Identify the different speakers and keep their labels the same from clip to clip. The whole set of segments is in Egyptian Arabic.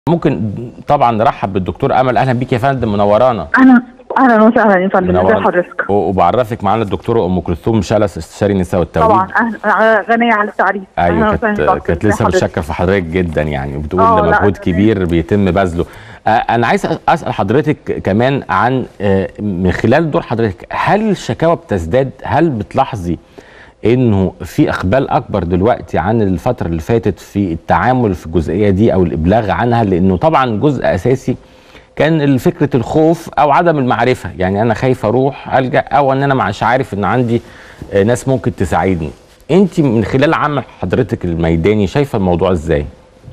Speaker 1: ممكن طبعا نرحب بالدكتور امل اهلا بيك يا فندم منورانا
Speaker 2: اهلا اهلا وسهلا يا فندم ازي
Speaker 1: منورانا.
Speaker 2: حضرتك
Speaker 1: و- وبعرفك معانا الدكتوره ام كلثوم شلس استشاري النساء والتوليد
Speaker 2: طبعا اهلا غنيه عن التعريف
Speaker 1: ايوه
Speaker 2: أهلاً
Speaker 1: كانت
Speaker 2: وسهلاً
Speaker 1: كانت
Speaker 2: دكتور.
Speaker 1: لسه
Speaker 2: ازي حضرتك؟
Speaker 1: متشكر في حضرتك جدا يعني وبتقول
Speaker 2: آه،
Speaker 1: ده
Speaker 2: لا،
Speaker 1: مجهود
Speaker 2: أنا-
Speaker 1: كبير بيتم بذله آه، انا عايز أ- اسال حضرتك كمان عن آه، من خلال دور حضرتك هل الشكاوى بتزداد هل بتلاحظي انه في اقبال اكبر دلوقتي عن الفتره اللي فاتت في التعامل في الجزئيه دي او الابلاغ عنها لانه طبعا جزء اساسي كان فكره الخوف او عدم المعرفه يعني انا خايف اروح الجا او ان انا مش عارف ان عندي آه، ناس ممكن تساعدني انت من خلال عمل حضرتك الميداني شايفه الموضوع ازاي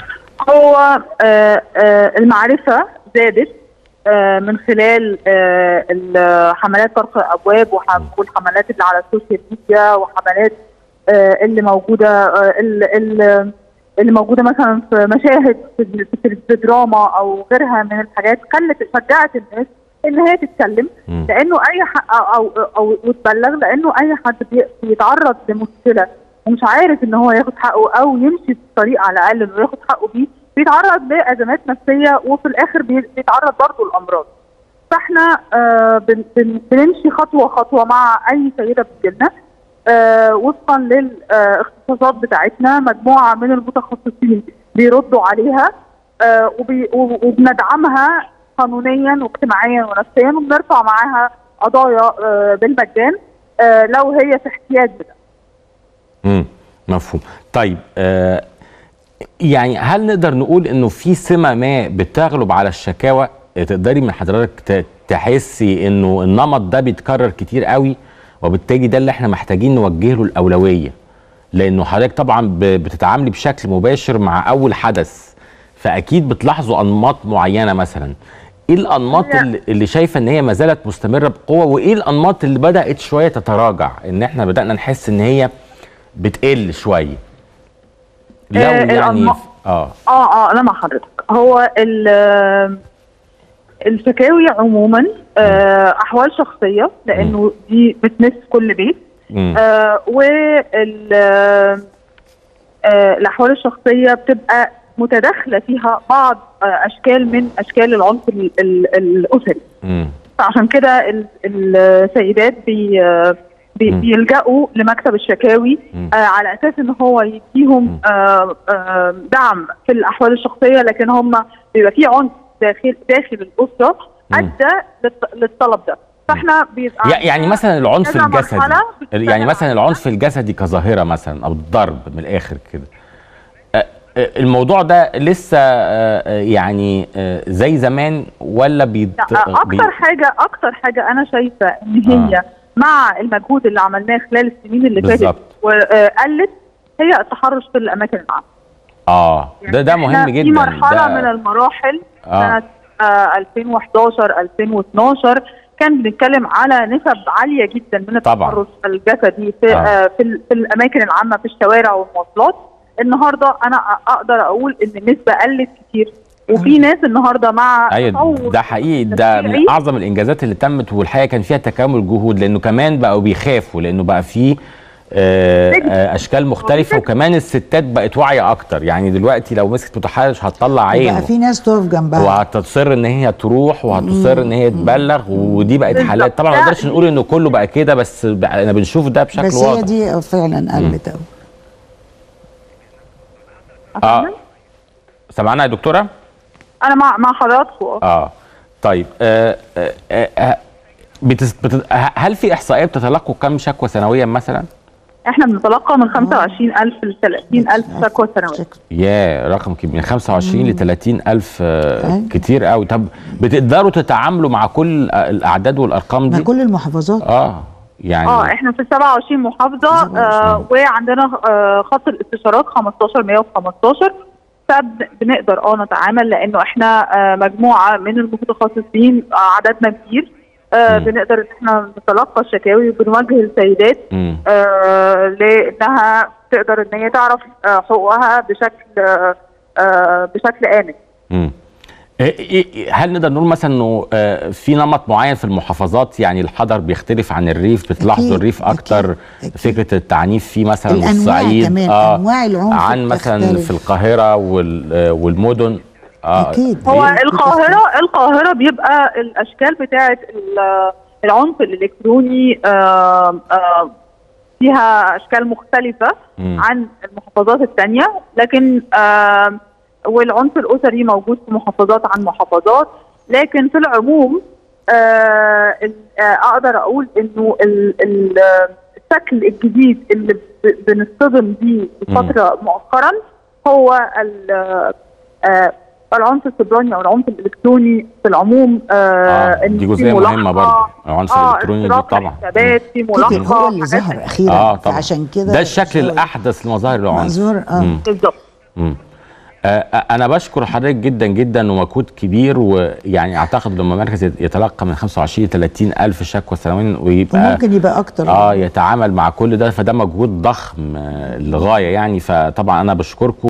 Speaker 2: هو آه، آه، المعرفه زادت آه، من خلال آه، ال- حملات طرق الابواب وح- والحملات اللي على السوشيال ميديا وحملات آه، اللي موجوده آه، ال- ال- اللي موجوده مثلا في مشاهد في ال- في الدراما او غيرها من الحاجات خلت شجعت الناس ان هي تتكلم
Speaker 1: مم.
Speaker 2: لانه اي حق او او, أو وتبلغ لانه اي حد بي- بيتعرض لمشكله ومش عارف ان هو ياخد حقه او يمشي في الطريق على الاقل انه ياخد حقه بيه بيتعرض لازمات نفسيه وفي الاخر بي- بيتعرض برضه لامراض فاحنا آه بن بن بنمشي خطوه خطوه مع اي سيده بتجيلنا آه وفقا للاختصاصات بتاعتنا مجموعه من المتخصصين بيردوا عليها آه وبي و- وبندعمها قانونيا واجتماعيا ونفسيا وبنرفع معاها قضايا آه بالمجان آه لو هي في احتياج بده
Speaker 1: امم مفهوم طيب آه يعني هل نقدر نقول انه في سمه ما بتغلب على الشكاوى آه، تقدري من حضرتك ت- تحسي انه النمط ده بيتكرر كتير قوي وبالتالي ده اللي احنا محتاجين نوجه له الاولويه لانه حضرتك طبعا ب- بتتعاملي بشكل مباشر مع اول حدث فاكيد بتلاحظوا انماط معينه مثلا ايه الانماط
Speaker 2: هي-
Speaker 1: اللي اللي شايفه ان هي ما زالت مستمره بقوه وايه الانماط اللي بدات شويه تتراجع ان احنا بدانا نحس ان هي بتقل شويه لو
Speaker 2: آه،
Speaker 1: يعني
Speaker 2: الأنماط-
Speaker 1: اه
Speaker 2: اه اه انا مع حضرتك هو ال- الشكاوي عموما آه احوال شخصيه لانه دي بتمس كل بيت
Speaker 1: مم.
Speaker 2: آه وال آه الاحوال الشخصيه بتبقى متداخله فيها بعض آه اشكال من اشكال العنف ال- ال- الاسري
Speaker 1: مم.
Speaker 2: فعشان كده ال- السيدات بي بي
Speaker 1: مم.
Speaker 2: بيلجأوا لمكتب الشكاوي
Speaker 1: مم.
Speaker 2: آه على اساس ان هو يديهم آه آه دعم في الاحوال الشخصيه لكن هم بيبقى في عنف داخل داخل الاسره
Speaker 1: مم.
Speaker 2: ادى للط- للطلب ده فاحنا بيبقى
Speaker 1: يع- يعني
Speaker 2: عندنا
Speaker 1: مثلا العنف
Speaker 2: كذا
Speaker 1: الجسدي
Speaker 2: مرحلة بتشتغل
Speaker 1: يعني مثلا
Speaker 2: عليها.
Speaker 1: العنف الجسدي كظاهره مثلا او الضرب من الاخر كده آه، آه، الموضوع ده لسه آه، آه، يعني آه، زي زمان ولا بيت...
Speaker 2: لا
Speaker 1: بي-
Speaker 2: اكتر حاجه اكتر حاجه انا شايفه ان هي
Speaker 1: آه.
Speaker 2: مع المجهود اللي عملناه خلال السنين اللي فاتت
Speaker 1: بالظبط.
Speaker 2: وقلت هي التحرش في الاماكن العامه
Speaker 1: اه ده ده
Speaker 2: إحنا
Speaker 1: مهم
Speaker 2: في
Speaker 1: جدا
Speaker 2: مرحله
Speaker 1: ده
Speaker 2: من المراحل
Speaker 1: آه.
Speaker 2: سنه آه 2011 2012 كان بنتكلم على نسب عاليه جدا من
Speaker 1: طبعاً.
Speaker 2: التحرش الجسدي في
Speaker 1: آه.
Speaker 2: آه. في, ال- في الاماكن العامه في الشوارع والمواصلات النهارده انا أ- اقدر اقول ان النسبه قلت كتير وفي ناس النهارده مع
Speaker 1: ايوه
Speaker 2: تطور
Speaker 1: ده حقيقي ده من
Speaker 2: تشريعي
Speaker 1: اعظم الانجازات اللي تمت والحقيقه كان فيها تكامل جهود لانه كمان بقوا بيخافوا لانه بقى فيه آه،
Speaker 2: سجن.
Speaker 1: آه، اشكال مختلفه
Speaker 2: سجن.
Speaker 1: وكمان الستات بقت واعيه اكتر يعني دلوقتي لو مسكت متحرش هتطلع
Speaker 3: بقى
Speaker 1: عينه
Speaker 3: في ناس تقف جنبها
Speaker 1: وهتصر ان هي تروح وهتصر ان هي تبلغ ودي بقت
Speaker 2: بالظبط.
Speaker 1: حالات طبعا ما
Speaker 2: ده-
Speaker 1: نقدرش نقول انه كله بقى كده بس بقى- انا بنشوف ده بشكل
Speaker 3: بس هي
Speaker 1: واضح
Speaker 3: دي فعلا قلت قوي
Speaker 1: اه سمعنا يا دكتوره
Speaker 2: انا مع مع حضراتكم
Speaker 1: اه طيب آه آه آه بتس... بت... هل في احصائيات بتتلقوا كم شكوى سنويا مثلا؟
Speaker 2: احنا بنتلقى من 25000 ل 30000 شكوى سنويا
Speaker 3: شكرا.
Speaker 1: يا رقم كبير من 25 ل 30 الف آه
Speaker 3: أيوة.
Speaker 1: كتير قوي طب بتقدروا تتعاملوا مع كل آه، الاعداد والارقام
Speaker 3: مع
Speaker 1: دي؟
Speaker 3: كل المحافظات
Speaker 1: اه يعني
Speaker 2: اه احنا في 27 محافظه
Speaker 3: 27.
Speaker 2: آه وعندنا آه خط الاستشارات 15 115 فبنقدر اه نتعامل لانه احنا آه مجموعه من المتخصصين آه عددنا كبير آه
Speaker 1: مم.
Speaker 2: بنقدر ان احنا نتلقى الشكاوي وبنوجه السيدات
Speaker 1: مم.
Speaker 2: آه لانها تقدر ان هي تعرف آه حقوقها بشكل آه آه بشكل امن
Speaker 1: مم. إيه- إيه- هل نقدر نقول مثلا انه آه، في نمط معين في المحافظات يعني الحضر بيختلف عن الريف بتلاحظوا
Speaker 3: أكيد،
Speaker 1: الريف اكتر
Speaker 3: أكيد.
Speaker 1: فكره التعنيف فيه مثلا
Speaker 3: الأنواع
Speaker 1: والصعيد
Speaker 3: كمان، أنواع العنف
Speaker 1: عن مثلا
Speaker 3: بتختلف.
Speaker 1: في القاهره وال- آه، والمدن آه
Speaker 3: أكيد.
Speaker 2: هو
Speaker 1: ليه؟
Speaker 2: القاهرة القاهرة بيبقى الأشكال بتاعة ال- العنف الإلكتروني آه، آه، فيها أشكال مختلفة
Speaker 1: مم.
Speaker 2: عن المحافظات التانية لكن آه، والعنف الأسري موجود في محافظات عن محافظات لكن في العموم آه، ال- آه، أقدر أقول إنه ال- ال- آه، الشكل الجديد اللي ب- بنصطدم بيه الفترة مؤخرا هو ال- آه، آه، العنف السبراني او العنف الالكتروني في العموم آه
Speaker 1: آه،
Speaker 2: إن
Speaker 1: دي
Speaker 2: في
Speaker 1: جزئية مهمة
Speaker 2: ملاحقة،
Speaker 1: برضه. العنف
Speaker 2: آه،
Speaker 1: الإلكتروني دي
Speaker 2: اختراق
Speaker 1: طبعا.
Speaker 2: الحسابات في
Speaker 3: كده
Speaker 2: ملاحقه
Speaker 3: هو اللي
Speaker 2: حاجات
Speaker 3: ظهر اخيرا
Speaker 1: اه طبعا
Speaker 3: عشان كده
Speaker 1: ده الشكل
Speaker 3: الشغل-
Speaker 1: الاحدث لمظاهر العنف
Speaker 3: منظور اه
Speaker 1: مم.
Speaker 2: بالظبط
Speaker 1: مم. آه، انا بشكر حضرتك جدا جدا ومجهود كبير ويعني اعتقد لما مركز يتلقى من 25 30 الف شكوى سنويا ويبقى
Speaker 3: وممكن يبقى اكتر
Speaker 1: اه يتعامل مع كل ده فده مجهود ضخم آه، للغايه يعني فطبعا انا بشكركم